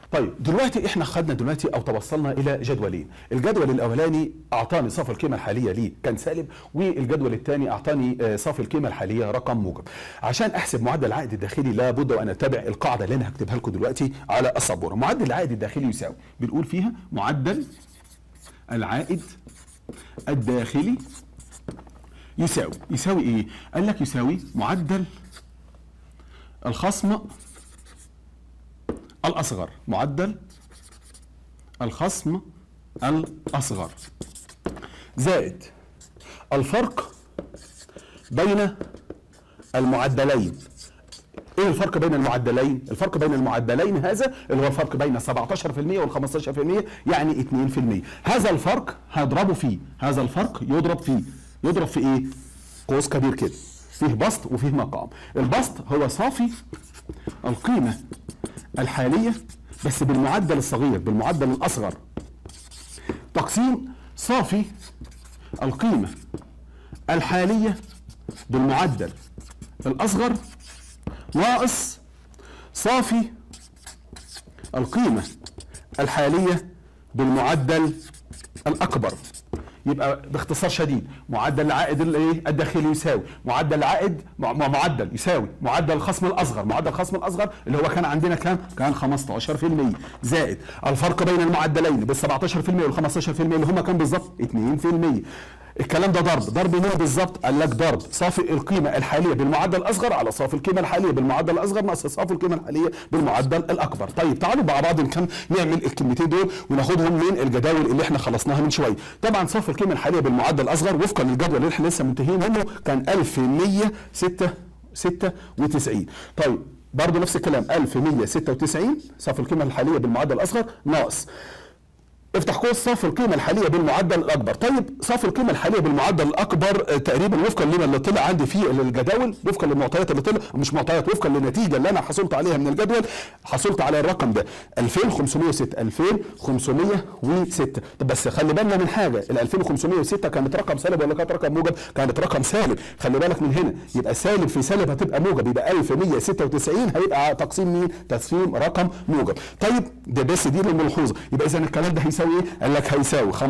طيب دلوقتي احنا خدنا دلوقتي او توصلنا الى جدولين الجدول الاولاني اعطاني صافي القيمه الحاليه ليه كان سالب والجدول الثاني اعطاني آه، صافي القيمه الحاليه رقم موجب عشان احسب معدل العائد الداخلي لابد وان اتبع القاعده اللي انا هكتبها لكم دلوقتي على السبوره معدل العائد الداخلي يساوي بنقول فيها معدل العائد الداخلي يساوي يساوي ايه قال لك يساوي معدل الخصم الأصغر معدل الخصم الأصغر زائد الفرق بين المعدلين ايه الفرق بين المعدلين؟ الفرق بين المعدلين هذا اللي هو الفرق بين 17% وال 15% يعني 2%. هذا الفرق هضربه فيه، هذا الفرق يضرب فيه، يضرب في ايه؟ قوس كبير كده. فيه بسط وفيه مقام. البسط هو صافي القيمة الحالية بس بالمعدل الصغير بالمعدل الأصغر تقسيم صافي القيمة الحالية بالمعدل الأصغر ناقص صافي القيمة الحالية بالمعدل الأكبر يبقى باختصار شديد معدل العائد الايه الداخلي يساوي معدل العائد مع- مع- معدل يساوي معدل الخصم الاصغر معدل الخصم الاصغر اللي هو كان عندنا كام كان 15% زائد الفرق بين المعدلين بال 17% وال 15% اللي هم كام بالظبط 2% الكلام ده ضرب ضرب مين بالظبط قال لك ضرب صافي القيمه الحاليه بالمعدل الاصغر على صافي القيمه الحاليه بالمعدل الاصغر ناقص صافي القيمه الحاليه بالمعدل الاكبر طيب تعالوا مع بعض نكم نعمل الكلمتين دول وناخدهم من الجداول اللي احنا خلصناها من شويه طبعا صافي القيمه الحاليه بالمعدل الاصغر وفقا للجدول اللي احنا لسه منتهيين منه كان 1196 طيب برضه نفس الكلام 1196 صافي القيمه الحاليه بالمعدل الاصغر ناقص افتح قوس صافي القيمة الحالية بالمعدل الأكبر، طيب صافي القيمة الحالية بالمعدل الأكبر آه، تقريبا وفقا لما اللي طلع عندي في الجداول وفقا للمعطيات اللي طلع مش معطيات وفقا للنتيجة اللي أنا حصلت عليها من الجدول حصلت على الرقم ده 2506 2506 طب بس خلي بالنا من حاجة ال 2506 كانت رقم سالب ولا كانت رقم موجب؟ كانت رقم سالب، خلي بالك من هنا يبقى سالب في سالب هتبقى موجب يبقى 1196 هيبقى تقسيم مين؟ تقسيم رقم موجب، طيب ده بس دي الملحوظة يبقى إذا الكلام ده هيساوي ايه؟ قال لك هيساوي 15%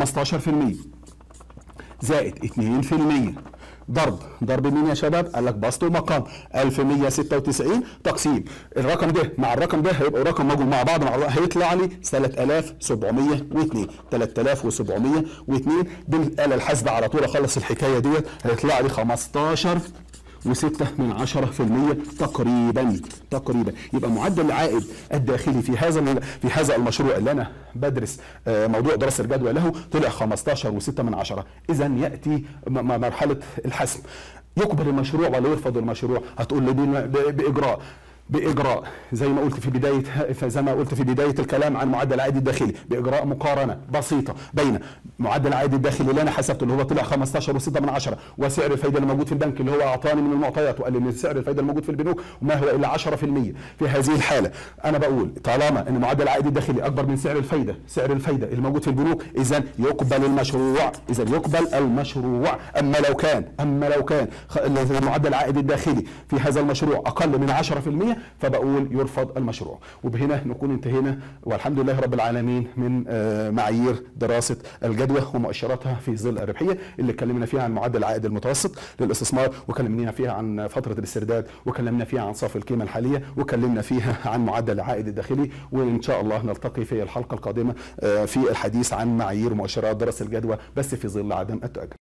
زائد 2% ضرب ضرب مين يا شباب؟ قال لك بسط ومقام 1196 تقسيم الرقم ده مع الرقم ده هيبقى رقم موجود مع بعض مع بعض هيطلع لي 3702 3702 بالاله الحاسبه على طول اخلص الحكايه ديت هيطلع لي 15 وستة من عشرة في المية تقريبا تقريبا يبقى معدل العائد الداخلي في هذا ال- في هذا المشروع اللي انا بدرس آه، موضوع دراسة الجدوى له طلع 15 وستة من عشرة اذا يأتي م- م- مرحلة الحسم يقبل المشروع ولا يرفض المشروع هتقول لي بن- ب- بإجراء باجراء زي ما قلت في بدايه زي ما قلت في بدايه الكلام عن معدل العائد الداخلي باجراء مقارنه بسيطه بين معدل العائد الداخلي اللي انا حسبته اللي هو طلع 15 و6 من عشرة وسعر الفايده اللي موجود في البنك اللي هو اعطاني من المعطيات وقال لي ان سعر الفايده الموجود في البنوك وما هو الا 10% في هذه الحاله انا بقول طالما ان معدل العائد الداخلي اكبر من سعر الفايده سعر الفايده اللي موجود في البنوك اذا يقبل المشروع اذا يقبل المشروع اما لو كان اما لو كان خ- معدل العائد الداخلي في هذا المشروع اقل من 10% فبقول يرفض المشروع وبهنا نكون انتهينا والحمد لله رب العالمين من آه، معايير دراسه الجدوى ومؤشراتها في ظل الربحيه اللي اتكلمنا فيها عن معدل العائد المتوسط للاستثمار وكلمنا فيها عن فتره الاسترداد وكلمنا فيها عن صافي القيمه الحاليه وكلمنا فيها عن معدل العائد الداخلي وان شاء الله نلتقي في الحلقه القادمه آه، في الحديث عن معايير ومؤشرات دراسه الجدوى بس في ظل عدم التاجل